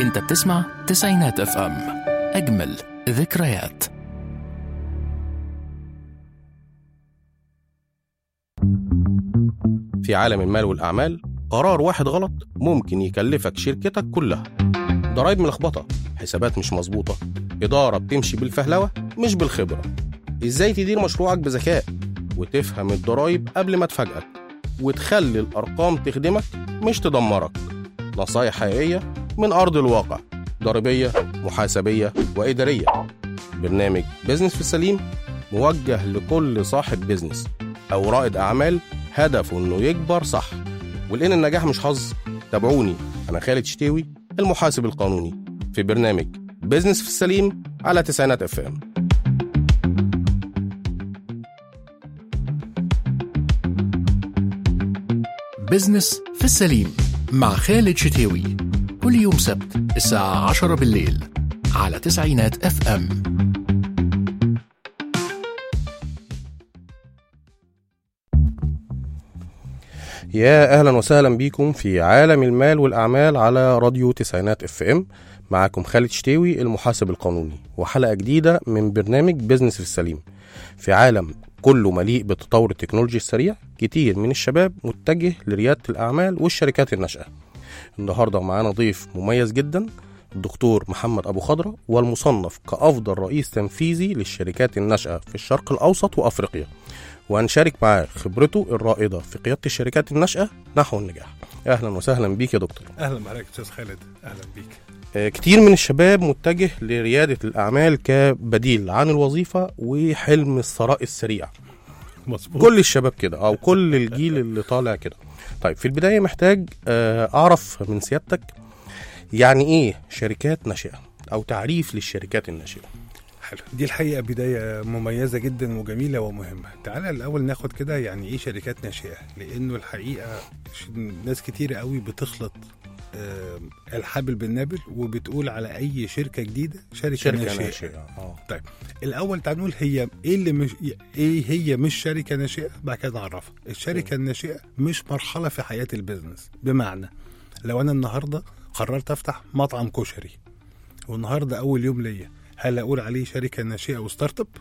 انت بتسمع تسعينات اف ام اجمل ذكريات في عالم المال والأعمال قرار واحد غلط ممكن يكلفك شركتك كلها ضرايب ملخبطة حسابات مش مظبوطة إدارة بتمشي بالفهلوة مش بالخبرة إزاي تدير مشروعك بذكاء وتفهم الضرايب قبل ما تفاجئك وتخلي الأرقام تخدمك مش تدمرك نصايح حقيقية من أرض الواقع ضريبية محاسبية وإدارية برنامج بيزنس في السليم موجه لكل صاحب بيزنس أو رائد أعمال هدفه إنه يكبر صح ولأن النجاح مش حظ تابعوني أنا خالد شتاوي المحاسب القانوني في برنامج بيزنس في السليم على تسعينات اف ام بزنس في السليم مع خالد شتاوي كل يوم سبت الساعة 10 بالليل على تسعينات اف ام يا اهلا وسهلا بيكم في عالم المال والاعمال على راديو تسعينات اف ام معاكم خالد شتاوي المحاسب القانوني وحلقه جديده من برنامج بيزنس في السليم في عالم كله مليء بالتطور التكنولوجي السريع كتير من الشباب متجه لرياده الاعمال والشركات الناشئه النهارده معانا ضيف مميز جدا الدكتور محمد ابو خضره والمصنف كافضل رئيس تنفيذي للشركات الناشئه في الشرق الاوسط وافريقيا وهنشارك معاه خبرته الرائده في قياده الشركات الناشئه نحو النجاح اهلا وسهلا بيك يا دكتور اهلا بحضرتك استاذ خالد اهلا بيك آه، كتير من الشباب متجه لرياده الاعمال كبديل عن الوظيفه وحلم الثراء السريع مظبوط كل الشباب كده او كل الجيل اللي طالع كده طيب في البدايه محتاج آه، اعرف من سيادتك يعني ايه شركات ناشئه او تعريف للشركات الناشئه حلو دي الحقيقه بدايه مميزه جدا وجميله ومهمه تعالى الاول ناخد كده يعني ايه شركات ناشئه لانه الحقيقه ش- ناس كتير قوي بتخلط آه، الحبل بالنابل وبتقول على اي شركه جديده شركه, شركه ناشئه, ناشئه اه الاول تعال نقول هي ايه اللي مش ايه هي مش شركه ناشئه بعد كده نعرفها الشركه الناشئه مش مرحله في حياه البيزنس بمعنى لو انا النهارده قررت افتح مطعم كشري والنهارده اول يوم ليا هل اقول عليه شركه ناشئه وستارت اب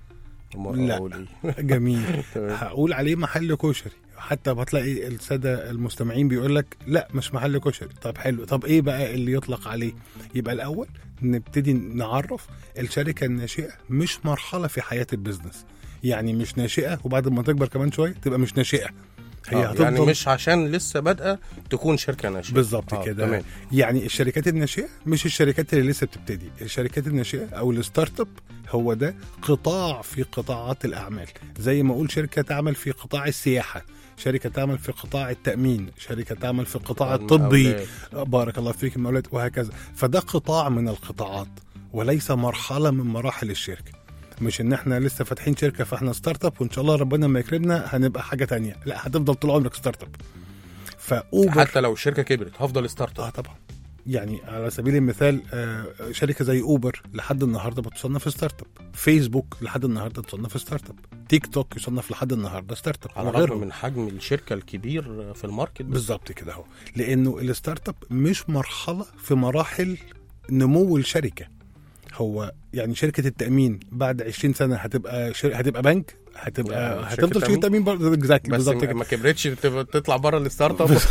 أمال لا. أقول إيه؟ جميل تمام. هقول عليه محل كشري حتى بتلاقي الساده المستمعين بيقول لك لا مش محل كشري طب حلو طب ايه بقى اللي يطلق عليه يبقى الاول نبتدي نعرف الشركه الناشئه مش مرحله في حياه البيزنس يعني مش ناشئه وبعد ما تكبر كمان شويه تبقى مش ناشئه هي آه، هتفضل يعني مش عشان لسه بادئه تكون شركه ناشئه بالظبط آه، كده تمام يعني الشركات الناشئه مش الشركات اللي لسه بتبتدي الشركات الناشئه او الستارت اب هو ده قطاع في قطاعات الاعمال زي ما اقول شركه تعمل في قطاع السياحه شركه تعمل في قطاع التامين شركه تعمل في القطاع الطبي المقاولات. بارك الله فيك المولات وهكذا فده قطاع من القطاعات وليس مرحله من مراحل الشركه مش ان احنا لسه فاتحين شركه فاحنا ستارت اب وان شاء الله ربنا ما يكرمنا هنبقى حاجه تانية لا هتفضل طول عمرك ستارت اب فاوبر حتى لو الشركه كبرت هفضل ستارت اه اب طبعا يعني على سبيل المثال آه، شركه زي اوبر لحد النهارده بتصنف ستارت اب فيسبوك لحد النهارده تصنف ستارت اب تيك توك يصنف لحد النهارده ستارت اب على الرغم من حجم الشركه الكبير في الماركت بس بالظبط كده اهو لانه الستارت اب مش مرحله في مراحل نمو الشركه هو يعني شركه التامين بعد 20 سنه هتبقى شر... هتبقى بنك هتبقى يعني شركة هتفضل شركه تأمين؟ تامين برضه اكزاكتلي بس بالظبط كده ما كبرتش تبقى- تطلع بره الستارت اب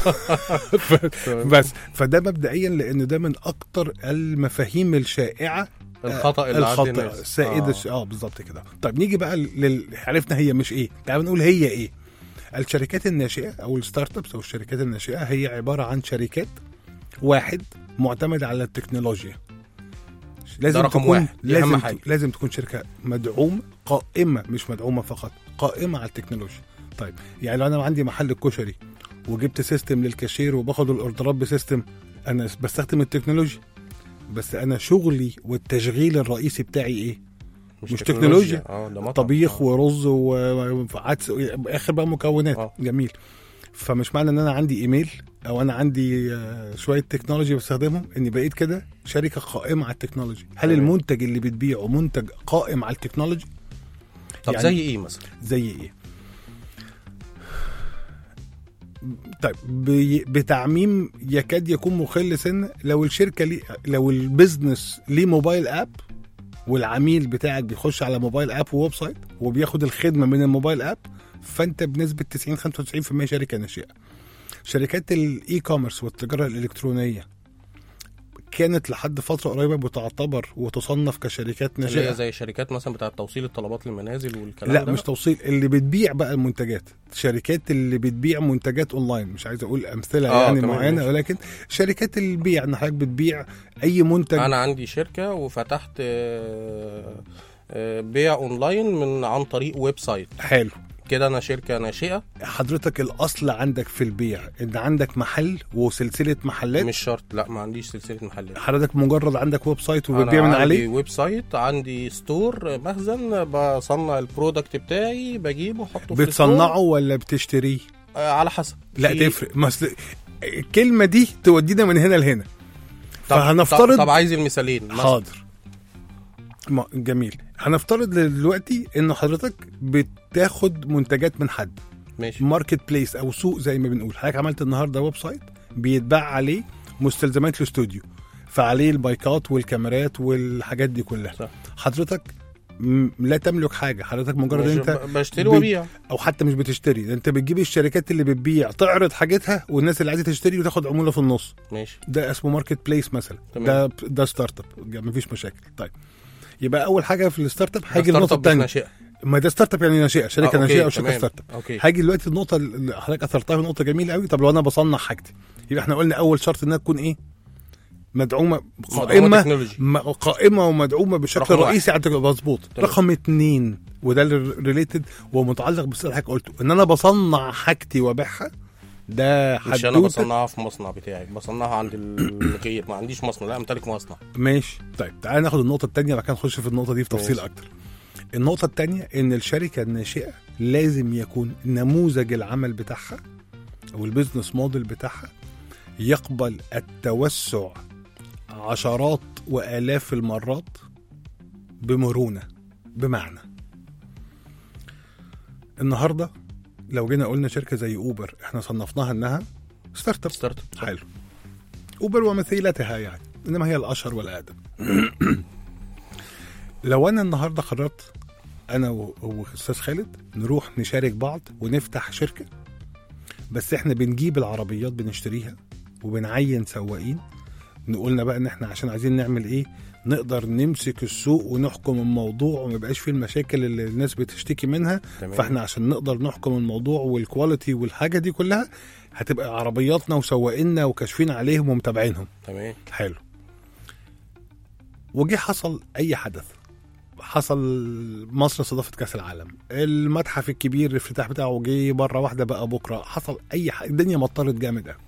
بس فده مبدئيا لان ده من اكتر المفاهيم الشائعه الخطا اللي عند الخطا الناس السائد آه. الش- اه بالظبط كده طيب نيجي بقى لل... عرفنا هي مش ايه تعال نقول هي ايه الشركات الناشئه او الستارت ابس او الشركات الناشئه هي عباره عن شركات واحد معتمد على التكنولوجيا لازم رقم تكون واحد. دي أهم لازم حاجة. ت- لازم تكون شركه مدعومه قائمه مش مدعومه فقط قائمه على التكنولوجيا طيب يعني لو انا عندي محل الكشري وجبت سيستم للكاشير وباخد الاوردرات بسيستم انا بستخدم التكنولوجيا بس انا شغلي والتشغيل الرئيسي بتاعي ايه مش تكنولوجيا. اه ده مطعم. طبيخ آه. ورز وعدس اخر بقى مكونات آه. جميل فمش معنى ان انا عندي ايميل او انا عندي آه، شويه تكنولوجي بستخدمهم اني بقيت كده شركه قائمه على التكنولوجي هل تمام. المنتج اللي بتبيعه منتج قائم على التكنولوجي طب يعني- زي ايه مثلا زي ايه طيب بي- بتعميم يكاد يكون مخل سنه لو الشركه لي لو البيزنس ليه موبايل اب والعميل بتاعك بيخش على موبايل اب وويب سايت وبياخد الخدمه من الموبايل اب فانت بنسبه 90 95% شركه ناشئه شركات الاي كوميرس والتجاره الالكترونيه كانت لحد فتره قريبه بتعتبر وتصنف كشركات اللي هي ناشئه زي شركات مثلا بتاعه توصيل الطلبات للمنازل والكلام لا ده مش توصيل اللي بتبيع بقى المنتجات شركات اللي بتبيع منتجات اونلاين مش عايز اقول امثله آه، يعني تمام، معينه ماشي. ولكن شركات البيع ان حضرتك بتبيع اي منتج انا عندي شركه وفتحت آه، آه، بيع اونلاين من عن طريق ويب سايت حلو كده انا شركه ناشئه حضرتك الاصل عندك في البيع ان عندك محل وسلسله محلات مش شرط لا ما عنديش سلسله محلات حضرتك مجرد عندك ويب سايت أنا وبتبيع من عندي عليه ويب سايت عندي ستور مخزن بصنع البرودكت بتاعي بجيبه احطه في الستور. بتصنعه ولا بتشتريه آه، على حسب لا في- تفرق مثل الكلمه دي تودينا من هنا لهنا طب فهنفترض- طب, طب عايز المثالين مثلا حاضر ما- جميل هنفترض دلوقتي ان حضرتك بتاخد منتجات من حد ماشي ماركت بليس او سوق زي ما بنقول حضرتك عملت النهارده ويب سايت بيتباع عليه مستلزمات الاستوديو فعليه البايكات والكاميرات والحاجات دي كلها صح. حضرتك م- لا تملك حاجه حضرتك مجرد مش انت ب- بشتري بي- وابيع او حتى مش بتشتري ده انت بتجيب الشركات اللي بتبيع تعرض حاجتها والناس اللي عايزه تشتري وتاخد عموله في النص ماشي ده اسمه ماركت بليس مثلا تمام. ده ده ستارت اب مفيش مشاكل طيب يبقى اول حاجه في الستارت اب ده هاجي ستارت النقطه اب مش الثانيه ناشئه ما ده ستارت اب يعني ناشئه شركه آه، أوكي، ناشئه او شركه تمام. ستارت اب اوكي هاجي دلوقتي النقطه اللي حضرتك اثرتها نقطه جميله قوي طب لو انا بصنع حاجتي يبقى احنا قلنا اول شرط انها تكون ايه مدعومه مدعومة قائمه تكنولوجي م- قائمه ومدعومه بشكل رقم واحد. رئيسي على مظبوط تمام. رقم اتنين وده اللي ريليتد ومتعلق بالسؤال اللي حضرتك قلته ان انا بصنع حاجتي وابيعها ده مش انا حدوته بصنعها في مصنع بتاعي بصنعها عند الغير ما عنديش مصنع لا امتلك مصنع ماشي طيب تعالى ناخد النقطة التانية بعد كده نخش في النقطة دي في تفصيل ماشي. أكتر. النقطة التانية إن الشركة الناشئة لازم يكون نموذج العمل بتاعها أو البيزنس موديل بتاعها يقبل التوسع عشرات وآلاف المرات بمرونة بمعنى النهاردة لو جينا قلنا شركة زي أوبر احنا صنفناها إنها ستارت اب ستارت اب حلو اوبر ومثيلتها يعني انما هي الاشهر والاقدم لو انا النهارده قررت انا و- واستاذ خالد نروح نشارك بعض ونفتح شركه بس احنا بنجيب العربيات بنشتريها وبنعين سواقين نقولنا بقى ان احنا عشان عايزين نعمل ايه نقدر نمسك السوق ونحكم الموضوع وما يبقاش فيه المشاكل اللي الناس بتشتكي منها تمام. فاحنا عشان نقدر نحكم الموضوع والكواليتي والحاجه دي كلها هتبقى عربياتنا وسواقيننا وكاشفين عليهم ومتابعينهم تمام حلو وجه حصل اي حدث حصل مصر استضافت كاس العالم المتحف الكبير الافتتاح بتاعه جه مره واحده بقى بكره حصل اي حاجه الدنيا مطرت جامد قوي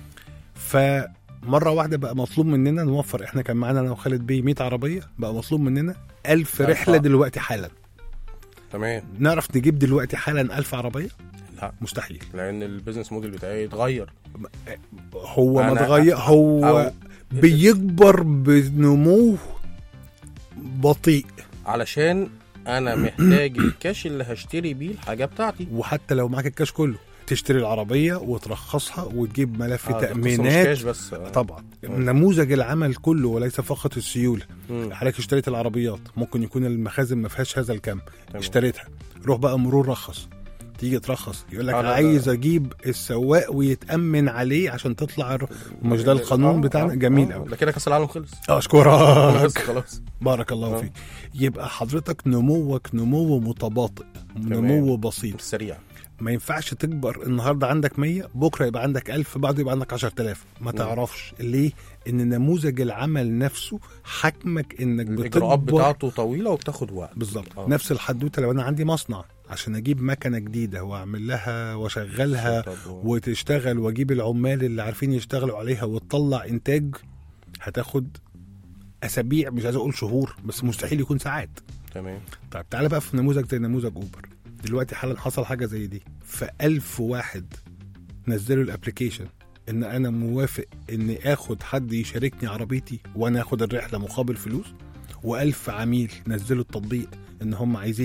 فمره واحده بقى مطلوب مننا نوفر احنا كان معانا انا وخالد بيه 100 عربيه بقى مطلوب مننا 1000 ألف رحله عربية. دلوقتي حالا تمام نعرف نجيب دلوقتي حالا 1000 عربيه لا مستحيل لان البيزنس موديل بتاعي اتغير هو ما أنا- اتغير هو أو- بيكبر بنمو بطيء علشان انا محتاج الكاش اللي هشتري بيه الحاجه بتاعتي وحتى لو معاك الكاش كله تشتري العربيه وترخصها وتجيب ملف آه، ده قصة مش تامينات كاش بس آه. طبعا نموذج العمل كله وليس فقط السيوله مم. حضرتك اشتريت العربيات ممكن يكون المخازن ما فيهاش هذا الكم تمام. اشتريتها روح بقى مرور رخص تيجي ترخص يقول لك آه، لا، لا. عايز اجيب السواق ويتامن عليه عشان تطلع الر- مش ده القانون آه، بتاعنا آه، جميل آه، قوي ده كده كاس العالم خلص اشكرك بس خلاص بارك الله آه. فيك يبقى حضرتك نموك نمو متباطئ نمو بسيط سريع ما ينفعش تكبر النهارده عندك 100 بكره يبقى عندك 1000 بعده يبقى عندك 10000 ما نعم. تعرفش ليه ان نموذج العمل نفسه حكمك انك الاجراءات بتكبر بتاعته طويله وبتاخد وقت بالظبط آه. نفس الحدوته لو انا عندي مصنع عشان اجيب مكنه جديده واعمل لها واشغلها طب و- وتشتغل واجيب العمال اللي عارفين يشتغلوا عليها وتطلع انتاج هتاخد اسابيع مش عايز اقول شهور بس مستحيل يكون ساعات تمام طيب تعالى بقى في نموذج زي نموذج اوبر دلوقتي حالا حصل حاجه زي دي فألف واحد نزلوا الابلكيشن ان انا موافق ان اخد حد يشاركني عربيتي وانا اخد الرحله مقابل فلوس وألف عميل نزلوا التطبيق ان هم عايزين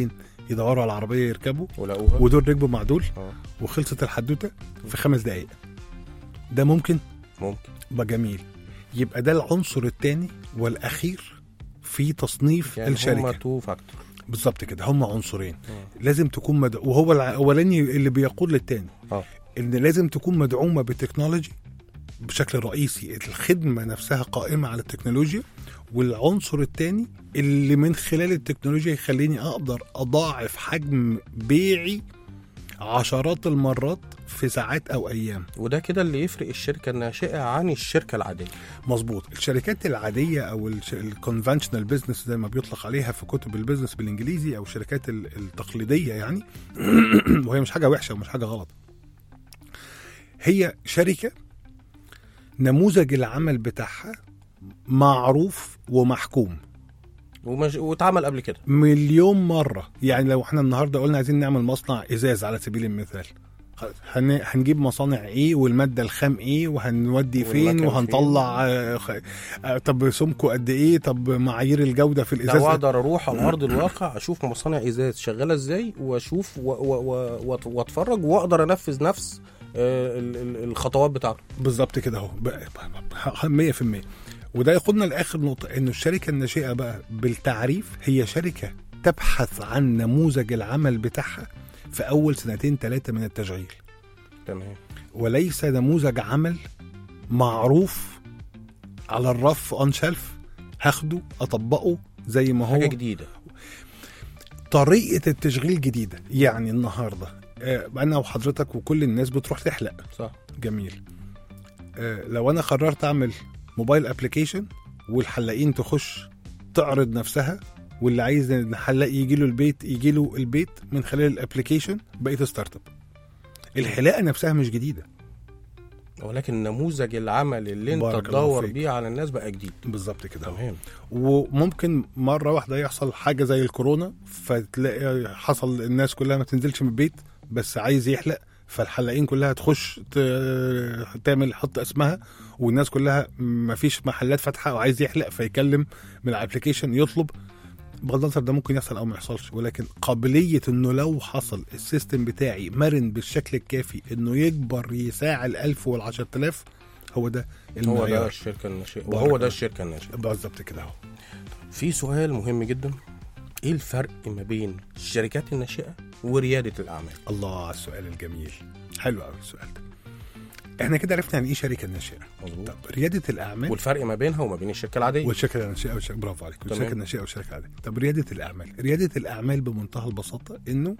يدوروا على العربيه يركبوا ولقوها ودول ركبوا مع دول آه. وخلصت الحدوته في خمس دقائق ده ممكن ممكن يبقى جميل يبقى ده العنصر الثاني والاخير في تصنيف يعني الشركه هما تو فاكتور بالظبط كده هم عنصرين لازم تكون مد... وهو الاولاني اللي بيقود للتاني اه ان لازم تكون مدعومه بالتكنولوجي بشكل رئيسي الخدمه نفسها قائمه على التكنولوجيا والعنصر الثاني اللي من خلال التكنولوجيا يخليني اقدر اضاعف حجم بيعي عشرات المرات في ساعات او ايام وده كده اللي يفرق الشركه الناشئه عن الشركه العاديه مظبوط الشركات العاديه او الكونفنشنال بزنس زي ما بيطلق عليها في كتب البيزنس بالانجليزي او الشركات ال- التقليديه يعني وهي مش حاجه وحشه ومش حاجه غلط هي شركه نموذج العمل بتاعها معروف ومحكوم ومج... واتعمل قبل كده مليون مره يعني لو احنا النهارده قلنا عايزين نعمل مصنع ازاز على سبيل المثال خلاص، هن... هنجيب مصانع ايه والماده الخام ايه وهنودي فين والمكن وهنطلع آه، خ... آه، طب سمكه قد ايه طب معايير الجوده في لو الازاز اقدر اروح على ارض الواقع اشوف مصانع ازاز شغاله ازاي واشوف و... و... و... وأت- واتفرج واقدر انفذ نفس آه، ال- ال- الخطوات بتاعته بالظبط كده اهو بقى- 100% وده ياخدنا لاخر نقطه انه الشركه الناشئه بقى بالتعريف هي شركه تبحث عن نموذج العمل بتاعها في اول سنتين ثلاثه من التشغيل تمام وليس نموذج عمل معروف على الرف اون شلف هاخده اطبقه زي ما هو حاجه جديده طريقه التشغيل جديده يعني النهارده آه، انا وحضرتك وكل الناس بتروح تحلق صح جميل آه، لو انا قررت اعمل موبايل ابلكيشن والحلاقين تخش تعرض نفسها واللي عايز الحلاق يجي له البيت يجي له البيت من خلال الابلكيشن بقيت ستارت اب الحلاقه نفسها مش جديده ولكن نموذج العمل اللي انت بارك الله تدور فيك. بيه على الناس بقى جديد بالظبط كده تمام وممكن مره واحده يحصل حاجه زي الكورونا فتلاقي حصل الناس كلها ما تنزلش من البيت بس عايز يحلق فالحلاقين كلها تخش ت- تعمل حط اسمها والناس كلها ما فيش محلات فاتحه وعايز يحلق فيكلم من الابلكيشن يطلب بغض النظر ده ممكن يحصل او ما يحصلش ولكن قابليه انه لو حصل السيستم بتاعي مرن بالشكل الكافي انه يكبر يساع ال1000 وال10000 هو ده هو ده المعيار الشركه الناشئه بارك وهو ده الله. الشركه الناشئه بالظبط كده اهو في سؤال مهم جدا ايه الفرق ما بين الشركات الناشئه ورياده الاعمال الله على السؤال الجميل حلو قوي السؤال ده احنا كده عرفنا يعني ايه شركه ناشئه مظبوط طب رياده الاعمال والفرق ما بينها وما بين الشركه العاديه والشركه الناشئه والشركه برافو عليك تمام. والشركه الناشئه والشركه العاديه طب رياده الاعمال رياده الاعمال بمنتهى البساطه انه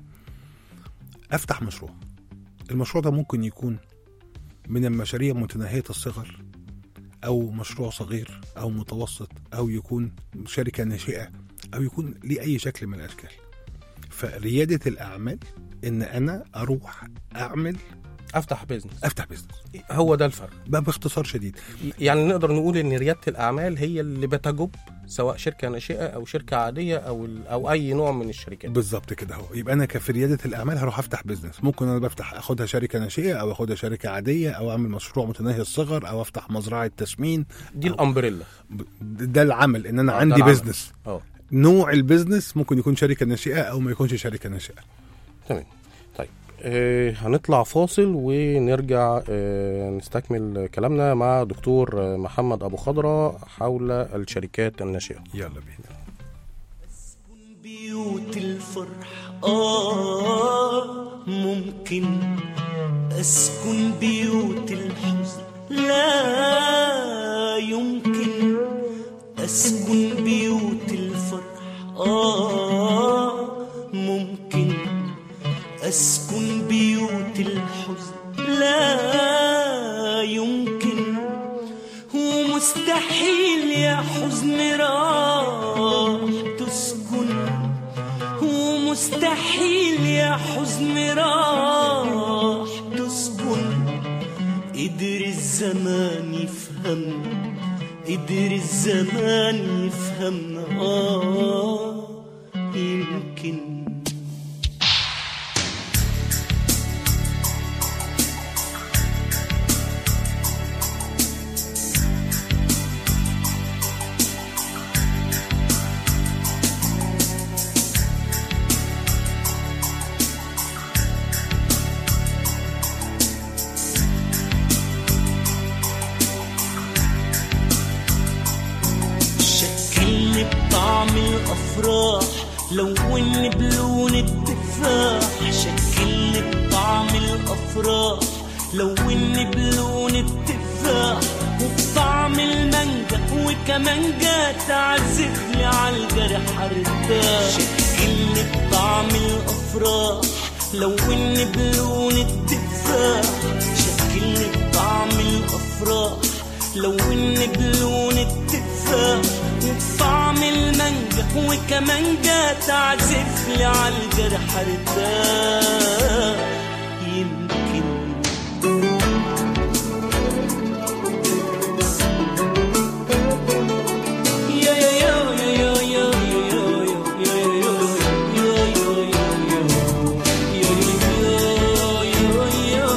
افتح مشروع المشروع ده ممكن يكون من المشاريع متناهيه الصغر او مشروع صغير او متوسط او يكون شركه ناشئه او يكون ليه اي شكل من الاشكال فرياده الاعمال ان انا اروح اعمل افتح بيزنس افتح بزنس هو ده الفرق بقى باختصار شديد يعني نقدر نقول ان رياده الاعمال هي اللي بتجب سواء شركه ناشئه او شركه عاديه او ال- او اي نوع من الشركات بالظبط كده اهو يبقى انا كفي رياده الاعمال هروح افتح بزنس ممكن انا بفتح اخدها شركه ناشئه او اخدها شركه عاديه او اعمل مشروع متناهي الصغر او افتح مزرعه تسمين دي الامبريلا ب- ده العمل ان انا آه، ده عندي العمل. بزنس اه نوع البزنس ممكن يكون شركه ناشئه او ما يكونش شركه ناشئه تمام طيب آه هنطلع فاصل ونرجع آه نستكمل كلامنا مع دكتور آه، محمد ابو خضره حول الشركات الناشئه يلا بينا بيوت الفرح آه ممكن أسكن بيوت الحزن لا يمكن أسكن بيوت الفرح آه ممكن أسكن بيوت الحزن لا يمكن ومستحيل يا حزن راح تسكن ومستحيل يا حزن راح تسكن قدر الزمان يفهمنا قدر الزمان يفهمنا آه يمكن الأفراح لوني بلون التفاح شكلني بطعم الأفراح لوني بلون التفاح وبطعم المانجا وكمان جا تعزف لي عالجرح ارتاح شكلني بطعم الأفراح لوني بلون التفاح شكلني بطعم الأفراح لوني بلون التفاح وبطعم المانجا وكمان جا تعزف لي عالجرح ارتاح يمكن يا يا يا يا يا يا يا يا يا يا يا يا يا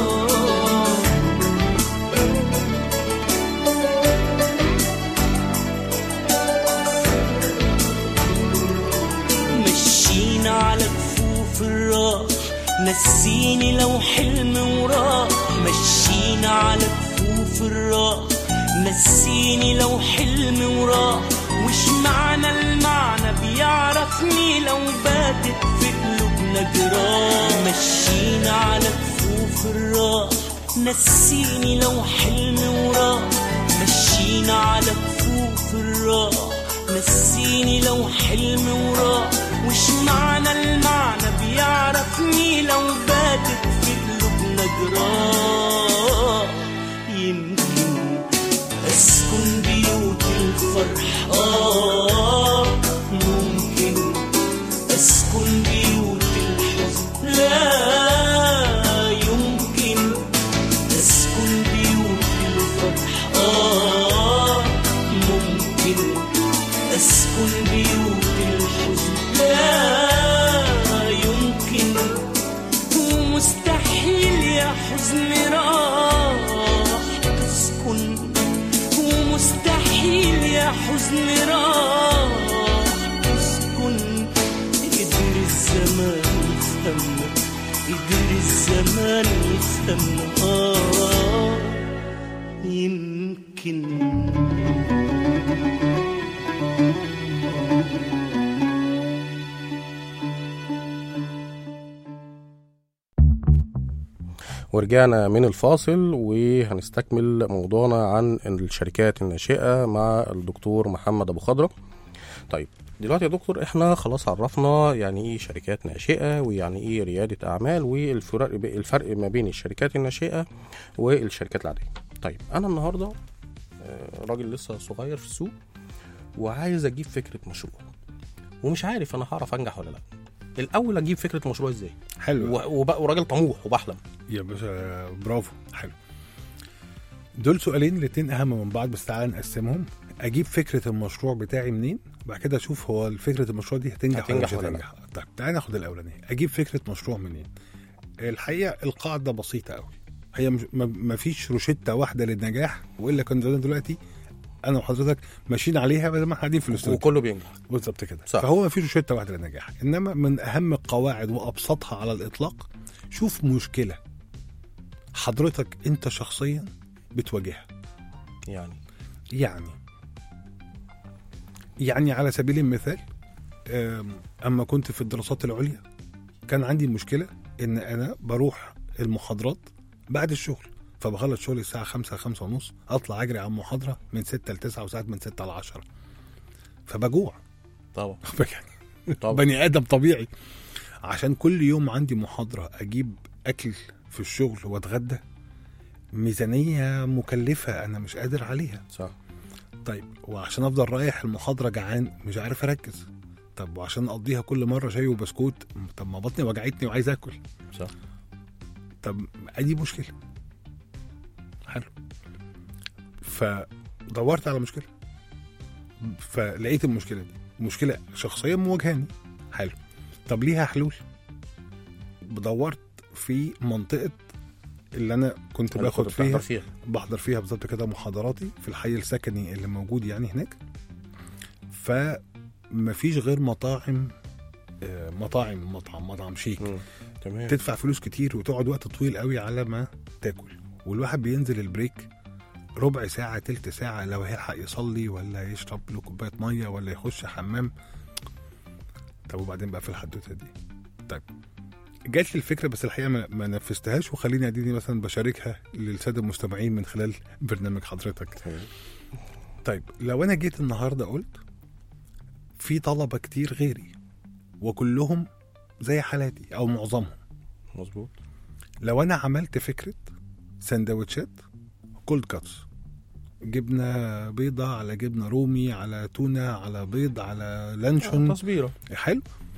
مشينا على كفوف الراح نسيني لو حلم وراح مشينا على كفوف الراح نسيني لو حلم وراح وش معنى المعنى بيعرفني لو باتت في قلوبنا جراح مشينا على كفوف الراح نسيني لو حلم وراح مشينا على كفوف الراح نسيني لو حلم وراح وش معنى المعنى بيعرفني لو باتت في قلوبنا جراح يمكن اسكن بيوت الفرح آه ممكن اسكن بيوت الحزن لا يمكن اسكن بيوت الفرح آه ممكن اسكن بيوت الحزن لا يمكن ومستحيل يا حزن راح تسكن ومستحيل يا حزن راح تسكن قدر الزمان يفهمنا قدر الزمان يفهمنا آه يمكن ورجعنا من الفاصل وهنستكمل موضوعنا عن الشركات الناشئة مع الدكتور محمد أبو خضرة طيب دلوقتي يا دكتور احنا خلاص عرفنا يعني ايه شركات ناشئة ويعني ايه ريادة أعمال والفرق الفرق ما بين الشركات الناشئة والشركات العادية طيب أنا النهاردة آه، راجل لسه صغير في السوق وعايز أجيب فكرة مشروع ومش عارف أنا هعرف أنجح ولا لأ الأول أجيب فكرة مشروع إزاي حلو و- وب- وراجل طموح وبحلم يا باشا برافو حلو دول سؤالين الاتنين اهم من بعض بس تعالى نقسمهم اجيب فكره المشروع بتاعي منين بعد كده اشوف هو فكره المشروع دي هتنجح, هتنجح ولا ولا مش هتنجح طيب تعالى ناخد الاولانيه اجيب فكره مشروع منين الحقيقه القاعده بسيطه قوي هي مش ما- ما فيش روشته واحده للنجاح والا كان زمان دلوقتي انا وحضرتك ماشيين عليها بدل ما احنا قاعدين في الاستوديو وكله بينجح بالظبط كده صح. فهو ما فيش روشته واحده للنجاح انما من اهم القواعد وابسطها على الاطلاق شوف مشكله حضرتك انت شخصيا بتواجهها يعني يعني يعني على سبيل المثال أم، اما كنت في الدراسات العليا كان عندي مشكله ان انا بروح المحاضرات بعد الشغل فبخلص شغلي الساعه 5 5 ونص اطلع اجري على المحاضره من 6 ل 9 وساعات من 6 ل 10 فبجوع طبعا يعني طبعا بني ادم طبيعي عشان كل يوم عندي محاضره اجيب اكل في الشغل واتغدى ميزانيه مكلفه انا مش قادر عليها صح طيب وعشان افضل رايح المحاضره جعان مش عارف اركز طب وعشان اقضيها كل مره شاي وبسكوت طب ما بطني وجعتني وعايز اكل صح طب ادي مشكله حلو فدورت على مشكله فلقيت المشكله دي مشكله شخصيه مواجهاني حلو طب ليها حلول دورت في منطقه اللي انا كنت اللي باخد كنت بتحضر فيها فيها بحضر فيها بالظبط كده محاضراتي في الحي السكني اللي موجود يعني هناك فمفيش غير مطاعم آه، مطاعم مطعم مطعم شيك مم. تمام تدفع فلوس كتير وتقعد وقت طويل قوي على ما تاكل والواحد بينزل البريك ربع ساعة تلت ساعة لو هيلحق يصلي ولا يشرب له كوباية مية ولا يخش حمام طب وبعدين بقى في الحدوته دي طيب جات لي الفكره بس الحقيقه ما, ما نفذتهاش وخليني اديني مثلا بشاركها للساده المستمعين من خلال برنامج حضرتك طيب لو انا جيت النهارده قلت في طلبه كتير غيري وكلهم زي حالاتي او معظمهم مظبوط لو انا عملت فكره سندوتشات كولد كاتس جبنه بيضة على جبنه رومي على تونه على بيض على لانشون تصبيره حلو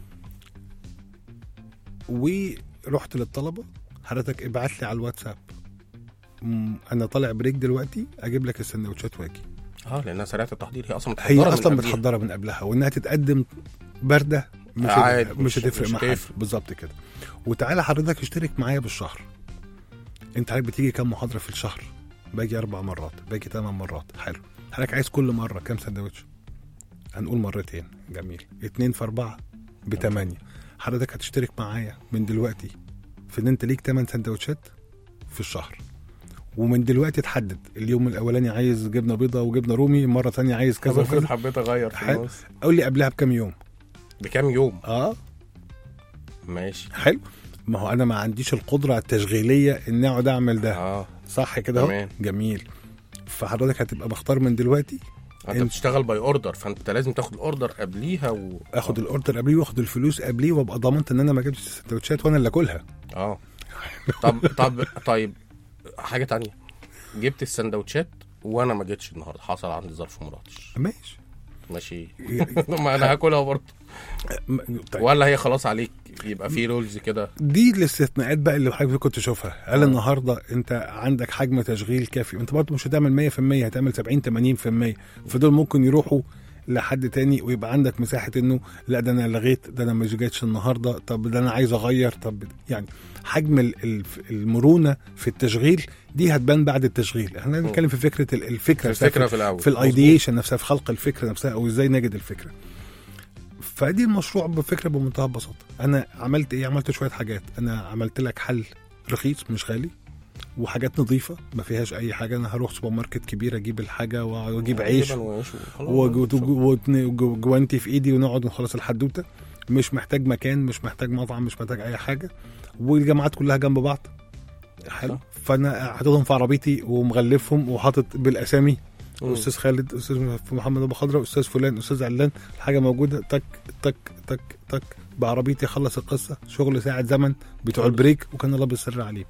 ورحت للطلبه حضرتك ابعت لي على الواتساب مم، انا طالع بريك دلوقتي اجيب لك السندوتشات واجي اه لانها سريعه التحضير هي اصلا هي متحضرة من اصلا قبليها. متحضره من قبلها وانها تتقدم بارده مش عادي، مش, مش- هتفرق مش مع حد هتفرق. بالظبط كده وتعالى حضرتك اشترك معايا بالشهر انت عارف بتيجي كام محاضره في الشهر باجي اربع مرات باجي ثمان مرات حلو حضرتك عايز كل مره كام سندوتش هنقول مرتين جميل اتنين في اربعه بتمانية حضرتك هتشترك معايا من دلوقتي في ان انت ليك 8 سندوتشات في الشهر ومن دلوقتي تحدد اليوم الاولاني عايز جبنه بيضه وجبنه رومي مره ثانيه عايز طب كذا افرض وكذا حبيت اغير في حلو. النص قول لي قبلها بكام يوم بكام يوم اه ماشي حلو ما هو انا ما عنديش القدره التشغيليه ان اقعد اعمل ده اه صح كده اهو تمام. جميل فحضرتك هتبقى مختار من دلوقتي انت انت- بتشتغل باي اوردر فانت لازم تاخد الاوردر قبليها و اخد الاوردر قبليه واخد الفلوس قبليه وابقى ضمنت ان انا ما جبتش السندوتشات وانا اللي اكلها اه طب طب طيب حاجه تانية جبت السندوتشات وانا ما جيتش النهارده حصل عندي ظرف وما رحتش ماشي ماشي ما انا هاكلها برضه م- طيب. ولا هي خلاص عليك يبقى في رولز كده دي الاستثناءات بقى اللي حضرتك كنت تشوفها هل آه. النهارده انت عندك حجم تشغيل كافي انت برضه مش هتعمل 100% هتعمل 70 80% فدول ممكن يروحوا لحد تاني ويبقى عندك مساحه انه لا ده انا لغيت ده انا مش جايتش النهارده طب ده انا عايز اغير طب يعني حجم ال- ال- المرونه في التشغيل دي هتبان بعد التشغيل احنا بنتكلم في فكره ال- الفكره نفسها، الفكره في الاول في الايديشن نفسها في خلق الفكره نفسها او ازاي نجد الفكره فدي المشروع بفكره بمنتهى البساطه انا عملت ايه عملت شويه حاجات انا عملت لك حل رخيص مش غالي وحاجات نظيفه ما فيهاش اي حاجه انا هروح سوبر ماركت كبير اجيب الحاجه واجيب عيش جبن وعيش وخلاص. وجوانتي في ايدي ونقعد نخلص الحدوته مش محتاج مكان مش محتاج مطعم مش محتاج اي حاجه والجامعات كلها جنب بعض حلو صح. فانا حاططهم في عربيتي ومغلفهم وحاطط بالاسامي مم. استاذ خالد استاذ محمد ابو خضره استاذ فلان استاذ علان الحاجه موجوده تك تك تك تك بعربيتي اخلص القصه شغل ساعه زمن بتوع خلص. البريك وكان الله بالسر عليه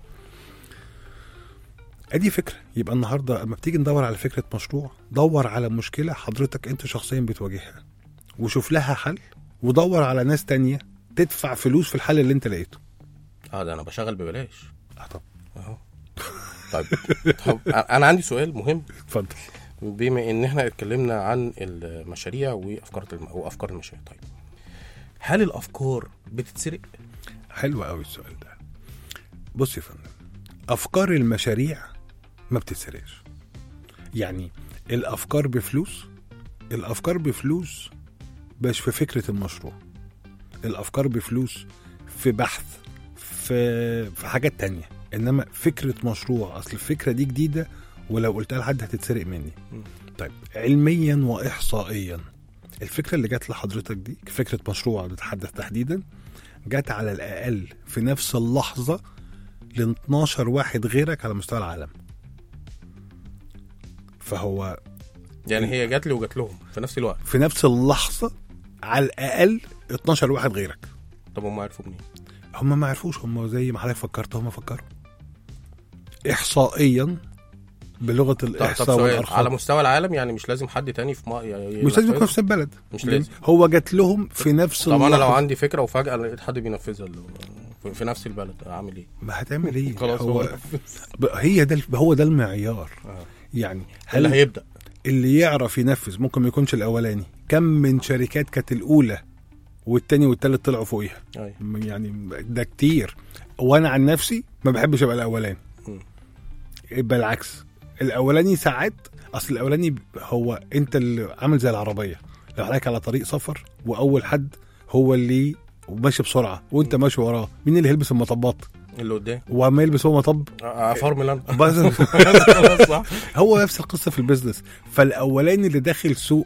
ادي فكره يبقى النهارده اما بتيجي ندور على فكره مشروع دور على مشكله حضرتك انت شخصيا بتواجهها وشوف لها حل ودور على ناس تانية تدفع فلوس في الحل اللي انت لقيته اه ده انا بشغل ببلاش اه طب اهو طيب طب انا عندي سؤال مهم اتفضل بما ان احنا اتكلمنا عن المشاريع وافكار الم... وافكار المشاريع طيب هل الافكار بتتسرق حلو قوي السؤال ده بص يا فندم افكار المشاريع ما بتتسرقش يعني الافكار بفلوس الافكار بفلوس باش في فكره المشروع الافكار بفلوس في بحث في في حاجات تانية انما فكره مشروع اصل الفكره دي جديده ولو قلتها لحد هتتسرق مني مم. طيب علميا واحصائيا الفكره اللي جت لحضرتك دي فكره مشروع بتحدث تحديدا جت على الاقل في نفس اللحظه ل 12 واحد غيرك على مستوى العالم فهو يعني هي جات لي وجات لهم في نفس الوقت في نفس اللحظه على الاقل 12 واحد غيرك طب هم عرفوا منين هم ما عرفوش هم زي ما حضرتك فكرت هم فكروا احصائيا بلغه طب, طب الاحصاء سؤال على والارقام مستوى العالم يعني مش لازم حد تاني في ما... يعني مش لازم يكون ينفذ؟ في نفس البلد مش لازم هو جات لهم في نفس طب انا لو اللحظة. عندي فكره وفجاه لقيت حد بينفذها اللي هو في- في نفس البلد اعمل ايه ما هتعمل ايه خلاص هو هو ب- هي ده هو ده المعيار آه. يعني اللي هل هيبدا اللي يعرف ينفذ ممكن ما يكونش الاولاني كم من شركات كانت الاولى والتاني والتالت طلعوا فوقيها ايوه يعني ده كتير وانا عن نفسي ما بحبش ابقى الاولاني مم. يبقى العكس الاولاني ساعات اصل الاولاني هو انت اللي عامل زي العربيه لو حضرتك على طريق سفر واول حد هو اللي ماشي بسرعه وانت ماشي وراه مين اللي هيلبس المطبات اللي قدام وما يلبس هو مطب آه، فارمل انا بس خلاص صح هو نفس القصه في البيزنس فالاولاني اللي داخل سوق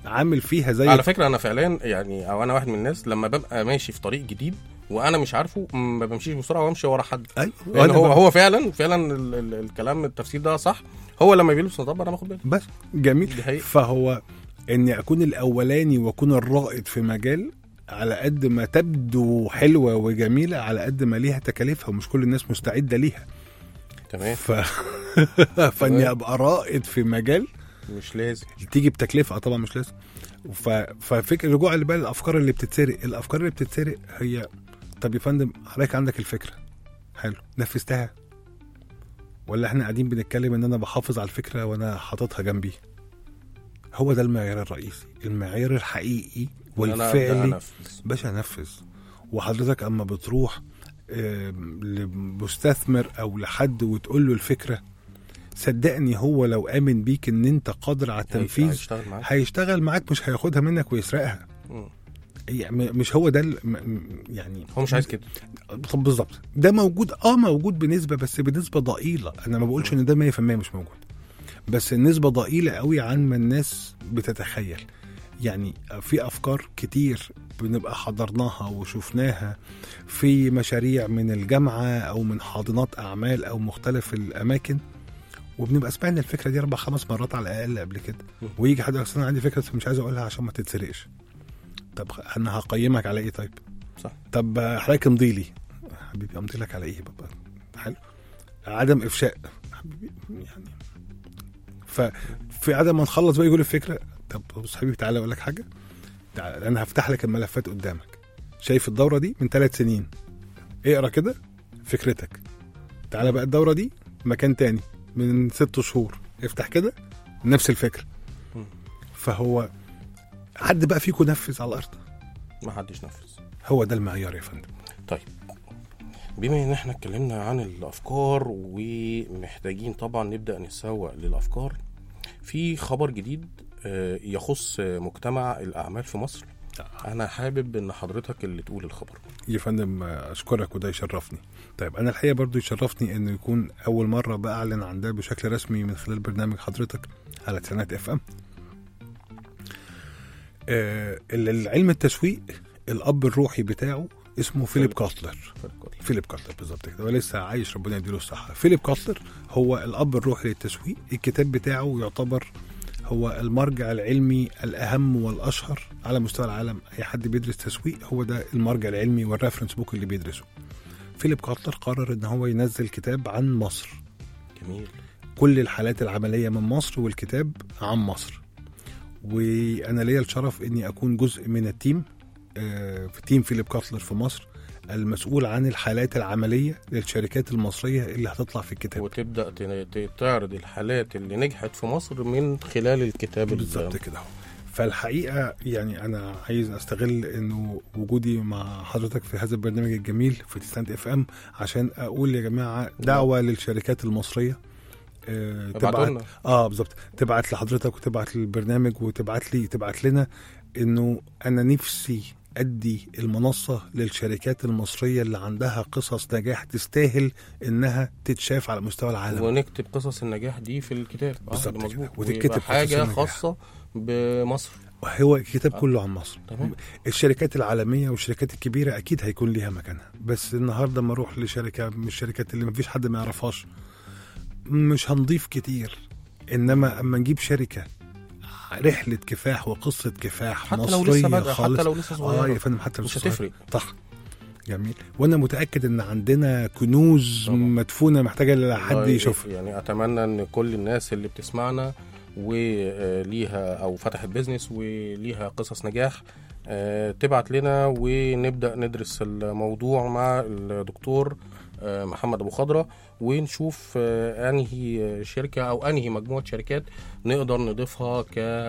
عامل فيها زي على فكره انا فعليا يعني او انا واحد من الناس لما ببقى ماشي في طريق جديد وانا مش عارفه ما بمشيش بسرعه وامشي ورا حد ايوه لان أنا هو بقى- هو فعلا فعلا ال ال الكلام التفسير ده صح هو لما بيلبس نظاره انا باخد بالي بس جميل دي حقيقة. فهو اني اكون الاولاني واكون الرائد في مجال على قد ما تبدو حلوه وجميله على قد ما ليها تكاليفها ومش كل الناس مستعده ليها تمام ف... فاني ابقى رائد في مجال مش لازم تيجي بتكلفه آه طبعا مش لازم ف... ففكر رجوع اللي بقى الافكار اللي بتتسرق الافكار اللي بتتسرق هي طب يا فندم حضرتك عندك الفكره حلو نفذتها ولا احنا قاعدين بنتكلم ان انا بحافظ على الفكره وانا حاططها جنبي هو ده المعيار الرئيسي المعيار الحقيقي إن أنا أبدأ والفعلي أنفذ. باشا نفذ وحضرتك اما بتروح آم، لمستثمر او لحد وتقول له الفكره صدقني هو لو امن بيك ان انت قادر على التنفيذ هيشتغل معاك هيشتغل معاك مش هياخدها منك ويسرقها مم. يعني مش هو ده ال- م- م- يعني هو مش عايز كده طب بالظبط ده موجود اه موجود بنسبه بس بنسبه ضئيله انا ما بقولش ان ده 100% مش موجود بس النسبه ضئيله قوي عن ما الناس بتتخيل يعني في افكار كتير بنبقى حضرناها وشفناها في مشاريع من الجامعه او من حاضنات اعمال او مختلف الاماكن وبنبقى سمعنا الفكره دي اربع خمس مرات على الاقل قبل كده ويجي حد يقول أصل انا عندي فكره بس مش عايز اقولها عشان ما تتسرقش طب انا هقيمك على ايه طيب صح طب حضرتك امضي لي حبيبي امضي لك على ايه بابا حلو عدم افشاء حبيبي يعني ففي عدم ما نخلص بقى يقول الفكره طب بص حبيبي تعالى اقول لك حاجه تعالى انا هفتح لك الملفات قدامك شايف الدوره دي من ثلاث سنين اقرا كده فكرتك تعالى بقى الدوره دي مكان تاني من ست شهور افتح كده نفس الفكره مم. فهو حد بقى فيكم نفذ على الارض ما حدش نفذ هو ده المعيار يا فندم طيب بما ان احنا اتكلمنا عن الافكار ومحتاجين طبعا نبدا نسوق للافكار في خبر جديد آه، يخص آه، مجتمع الاعمال في مصر انا حابب ان حضرتك اللي تقول الخبر يا فندم اشكرك وده يشرفني طيب انا الحقيقه برضو يشرفني انه يكون اول مره باعلن عن ده بشكل رسمي من خلال برنامج حضرتك على سنات اف ام آه العلم التسويق الاب الروحي بتاعه اسمه فيليب كاتلر فيليب كاتلر بالظبط كده هو لسه عايش ربنا يديله الصحه فيليب كاتلر هو الاب الروحي للتسويق الكتاب بتاعه يعتبر هو المرجع العلمي الاهم والاشهر على مستوى العالم اي حد بيدرس تسويق هو ده المرجع العلمي والريفرنس بوك اللي بيدرسه فيليب كاتلر قرر ان هو ينزل كتاب عن مصر جميل كل الحالات العمليه من مصر والكتاب عن مصر وانا ليا الشرف اني اكون جزء من التيم آه، في تيم فيليب كاتلر في مصر المسؤول عن الحالات العمليه للشركات المصريه اللي هتطلع في الكتاب وتبدا ت- ت- تعرض الحالات اللي نجحت في مصر من خلال الكتاب ال- بالظبط كده اهو فالحقيقه يعني انا عايز استغل انه وجودي مع حضرتك في هذا البرنامج الجميل في تستاند اف ام عشان اقول يا جماعه دعوه للشركات المصريه آه، ابعتوا تبعت لنا. اه بالظبط تبعت لحضرتك وتبعت للبرنامج وتبعت لي تبعت لنا انه انا نفسي ادي المنصه للشركات المصريه اللي عندها قصص نجاح تستاهل انها تتشاف على مستوى العالم ونكتب قصص النجاح دي في الكتاب آه، بالظبط ده كده. مظبوط وتتكتب ويبقى قصص حاجه النجاح. خاصه بمصر هو الكتاب كله عن مصر تمام الشركات العالميه والشركات الكبيره اكيد هيكون ليها مكانها بس النهارده لما اروح لشركه من الشركات اللي مفيش حد ما يعرفهاش مش هنضيف كتير انما اما نجيب شركه رحله كفاح وقصه كفاح حتى لو مصريه لسه بادئه خالص حتى لو لسه اه يا صغيره فندم حتى لو مش لسه صغير. هتفرق صح جميل وانا متاكد ان عندنا كنوز طبعا. مدفونه محتاجه لحد والله يشوفها يعني اتمنى ان كل الناس اللي بتسمعنا وليها او فتحت بيزنس وليها قصص نجاح آه، تبعت لنا ونبدا ندرس الموضوع مع الدكتور آه، محمد ابو خضره ونشوف آه، انهي شركه او انهي مجموعه شركات نقدر نضيفها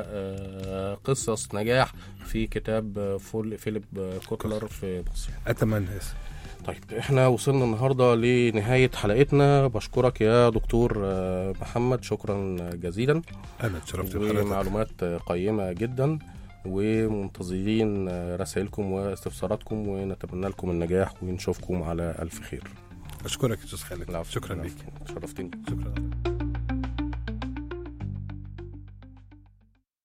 كقصص نجاح في كتاب آه، فول فيليب كوتلر في مصر اتمنى يس. طيب احنا وصلنا النهارده لنهايه حلقتنا بشكرك يا دكتور آه، محمد شكرا جزيلا انا اتشرفت بحضرتك ومعلومات قيمه جدا ومنتظرين رسائلكم واستفساراتكم ونتمنى لكم النجاح ونشوفكم على الف خير اشكرك يا استاذ خالد العفو. شكرا ليك شرفتني شكرا